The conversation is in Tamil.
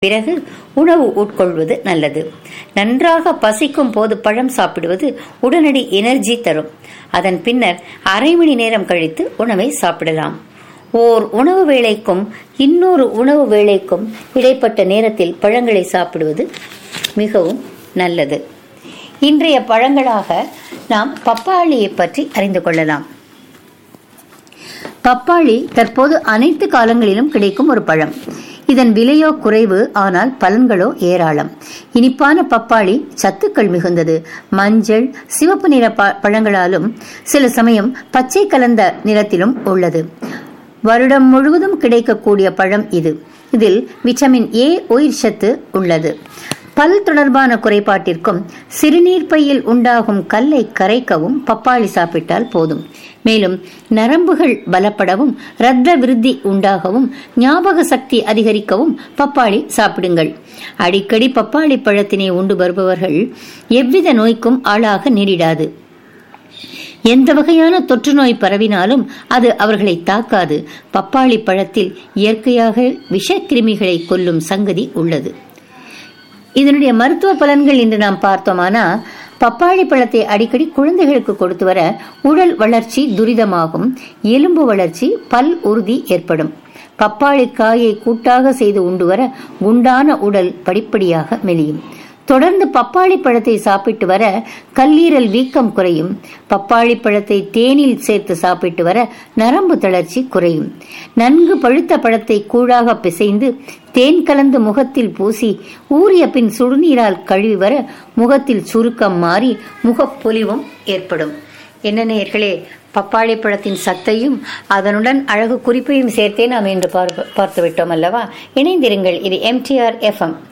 பிறகு உணவு உட்கொள்வது நல்லது நன்றாக பசிக்கும் போது பழம் சாப்பிடுவது உடனடி எனர்ஜி தரும் அதன் பின்னர் அரை மணி நேரம் கழித்து உணவை சாப்பிடலாம் ஓர் உணவு வேளைக்கும் இன்னொரு உணவு வேளைக்கும் இடைப்பட்ட நேரத்தில் பழங்களை சாப்பிடுவது மிகவும் நல்லது இன்றைய பழங்களாக நாம் பப்பாளியை பற்றி அறிந்து கொள்ளலாம் பப்பாளி தற்போது அனைத்து காலங்களிலும் கிடைக்கும் ஒரு பழம் இதன் விலையோ குறைவு ஆனால் பலன்களோ ஏராளம் இனிப்பான பப்பாளி சத்துக்கள் மிகுந்தது மஞ்சள் சிவப்பு நிற ப- பழங்களாலும் சில சமயம் பச்சை கலந்த நிறத்திலும் உள்ளது வருடம் முழுவதும் கிடைக்கக்கூடிய பழம் இது இதில் விட்டமின் ஏ உயிர் சத்து உள்ளது பல் தொடர்பான குறைபாட்டிற்கும் சிறுநீர் பையில் உண்டாகும் கல்லை கரைக்கவும் பப்பாளி சாப்பிட்டால் போதும் மேலும் நரம்புகள் பலப்படவும் இரத்த விருத்தி உண்டாகவும் ஞாபக சக்தி அதிகரிக்கவும் பப்பாளி சாப்பிடுங்கள் அடிக்கடி பப்பாளி பழத்தினை உண்டு வருபவர்கள் எவ்வித நோய்க்கும் ஆளாக நேரிடாது எந்த வகையான தொற்று நோய் பரவினாலும் அது அவர்களை தாக்காது பப்பாளி பழத்தில் இயற்கையாக விஷக்கிருமிகளை கொல்லும் சங்கதி உள்ளது இதனுடைய மருத்துவ பலன்கள் என்று நாம் பார்த்தோமானா பப்பாளி பழத்தை அடிக்கடி குழந்தைகளுக்கு கொடுத்து வர உடல் வளர்ச்சி துரிதமாகும் எலும்பு வளர்ச்சி பல் உறுதி ஏற்படும் பப்பாளி காயை கூட்டாக செய்து உண்டு வர குண்டான உடல் படிப்படியாக மெலியும் தொடர்ந்து பப்பாளி பழத்தை சாப்பிட்டு வர கல்லீரல் வீக்கம் குறையும் பப்பாளி பழத்தை தேனில் சேர்த்து சாப்பிட்டு வர நரம்பு தளர்ச்சி குறையும் நன்கு பழுத்த பழத்தை கூழாக பிசைந்து தேன் கலந்து முகத்தில் பூசி ஊறிய பின் சுடுநீரால் கழுவி வர முகத்தில் சுருக்கம் மாறி முகப்பொலிவும் ஏற்படும் என்ன நேயர்களே பப்பாளி பழத்தின் சத்தையும் அதனுடன் அழகு குறிப்பையும் சேர்த்தே நாம் இன்று பார்த்து பார்த்து விட்டோம் அல்லவா இணைந்திருங்கள் இது எம்டிஆர் எஃப்எம்